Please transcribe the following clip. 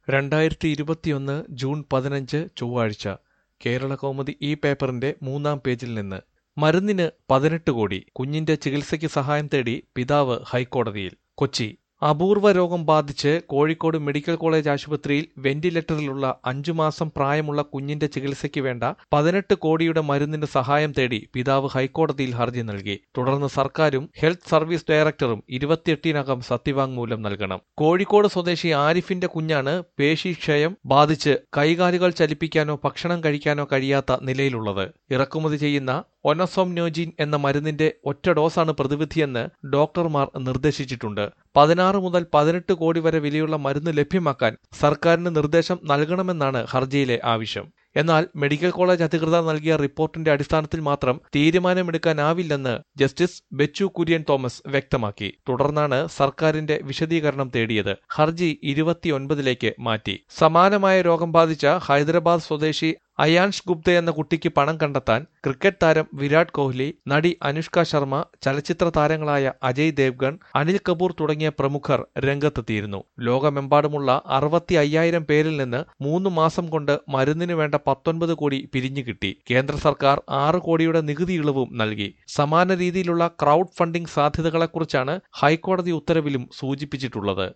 രണ്ടായിരത്തി ഇരുപത്തിയൊന്ന് ജൂൺ പതിനഞ്ച് ചൊവ്വാഴ്ച കേരളകൗമുദി ഈ പേപ്പറിന്റെ മൂന്നാം പേജിൽ നിന്ന് മരുന്നിന് പതിനെട്ട് കോടി കുഞ്ഞിന്റെ ചികിത്സയ്ക്ക് സഹായം തേടി പിതാവ് ഹൈക്കോടതിയിൽ കൊച്ചി അപൂർവ രോഗം ബാധിച്ച് കോഴിക്കോട് മെഡിക്കൽ കോളേജ് ആശുപത്രിയിൽ വെന്റിലേറ്ററിലുള്ള അഞ്ചു മാസം പ്രായമുള്ള കുഞ്ഞിന്റെ ചികിത്സയ്ക്ക് വേണ്ട പതിനെട്ട് കോടിയുടെ മരുന്നിന് സഹായം തേടി പിതാവ് ഹൈക്കോടതിയിൽ ഹർജി നൽകി തുടർന്ന് സർക്കാരും ഹെൽത്ത് സർവീസ് ഡയറക്ടറും ഇരുപത്തിയെട്ടിനകം സത്യവാങ്മൂലം നൽകണം കോഴിക്കോട് സ്വദേശി ആരിഫിന്റെ കുഞ്ഞാണ് പേശീക്ഷയം ബാധിച്ച് കൈകാലുകൾ ചലിപ്പിക്കാനോ ഭക്ഷണം കഴിക്കാനോ കഴിയാത്ത നിലയിലുള്ളത് ഇറക്കുമതി ചെയ്യുന്ന ഒനസോംനോജിൻ എന്ന മരുന്നിന്റെ ഒറ്റ ഡോസാണ് പ്രതിവിധിയെന്ന് ഡോക്ടർമാർ നിർദ്ദേശിച്ചിട്ടുണ്ട് പതിനാറ് മുതൽ പതിനെട്ട് കോടി വരെ വിലയുള്ള മരുന്ന് ലഭ്യമാക്കാൻ സർക്കാരിന് നിർദ്ദേശം നൽകണമെന്നാണ് ഹർജിയിലെ ആവശ്യം എന്നാൽ മെഡിക്കൽ കോളേജ് അധികൃതർ നൽകിയ റിപ്പോർട്ടിന്റെ അടിസ്ഥാനത്തിൽ മാത്രം തീരുമാനമെടുക്കാനാവില്ലെന്ന് ജസ്റ്റിസ് ബെച്ചു കുര്യൻ തോമസ് വ്യക്തമാക്കി തുടർന്നാണ് സർക്കാരിന്റെ വിശദീകരണം തേടിയത് ഹർജി ഇരുപത്തിയൊൻപതിലേക്ക് മാറ്റി സമാനമായ രോഗം ബാധിച്ച ഹൈദരാബാദ് സ്വദേശി അയാൻഷ് ഗുപ്ത എന്ന കുട്ടിക്ക് പണം കണ്ടെത്താൻ ക്രിക്കറ്റ് താരം വിരാട് കോഹ്ലി നടി അനുഷ്ക ശർമ്മ ചലച്ചിത്ര താരങ്ങളായ അജയ് ദേവ്ഗൺ അനിൽ കപൂർ തുടങ്ങിയ പ്രമുഖർ രംഗത്തെത്തിയിരുന്നു ലോകമെമ്പാടുമുള്ള അറുപത്തി അയ്യായിരം പേരിൽ നിന്ന് മൂന്ന് മാസം കൊണ്ട് മരുന്നിനു വേണ്ട പത്തൊൻപത് കോടി പിരിഞ്ഞു കിട്ടി കേന്ദ്ര സർക്കാർ ആറ് കോടിയുടെ നികുതി ഇളവും നൽകി സമാന രീതിയിലുള്ള ക്രൗഡ് ഫണ്ടിംഗ് സാധ്യതകളെക്കുറിച്ചാണ് ഹൈക്കോടതി ഉത്തരവിലും സൂചിപ്പിച്ചിട്ടുള്ളത്